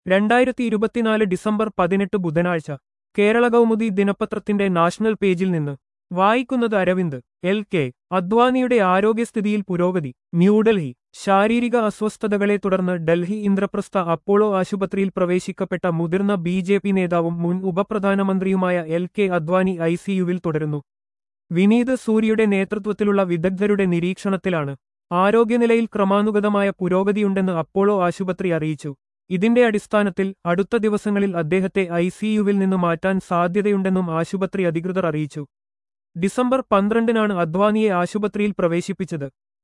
രണ്ടായിരത്തി ഇരുപത്തിനാല് ഡിസംബർ പതിനെട്ട് ബുധനാഴ്ച കേരള കൗമുദി ദിനപത്രത്തിന്റെ നാഷണൽ പേജിൽ നിന്ന് വായിക്കുന്നത് അരവിന്ദ് എൽ കെ അദ്വാനിയുടെ ആരോഗ്യസ്ഥിതിയിൽ പുരോഗതി ന്യൂഡൽഹി ശാരീരിക അസ്വസ്ഥതകളെ തുടർന്ന് ഡൽഹി ഇന്ദ്രപ്രസ്ഥ അപ്പോളോ ആശുപത്രിയിൽ പ്രവേശിക്കപ്പെട്ട മുതിർന്ന ബി ജെ പി നേതാവും മുൻ ഉപപ്രധാനമന്ത്രിയുമായ എൽ കെ അദ്വാനി ഐസിയുവിൽ തുടരുന്നു വിനീത് സൂര്യയുടെ നേതൃത്വത്തിലുള്ള വിദഗ്ധരുടെ നിരീക്ഷണത്തിലാണ് ആരോഗ്യനിലയിൽ ക്രമാനുഗതമായ പുരോഗതിയുണ്ടെന്ന് അപ്പോളോ ആശുപത്രി അറിയിച്ചു ഇതിന്റെ അടിസ്ഥാനത്തിൽ അടുത്ത ദിവസങ്ങളിൽ അദ്ദേഹത്തെ ഐസിയുവിൽ നിന്ന് മാറ്റാൻ സാധ്യതയുണ്ടെന്നും ആശുപത്രി അധികൃതർ അറിയിച്ചു ഡിസംബർ പന്ത്രണ്ടിനാണ് അദ്വാനിയെ ആശുപത്രിയിൽ പ്രവേശിപ്പിച്ചത്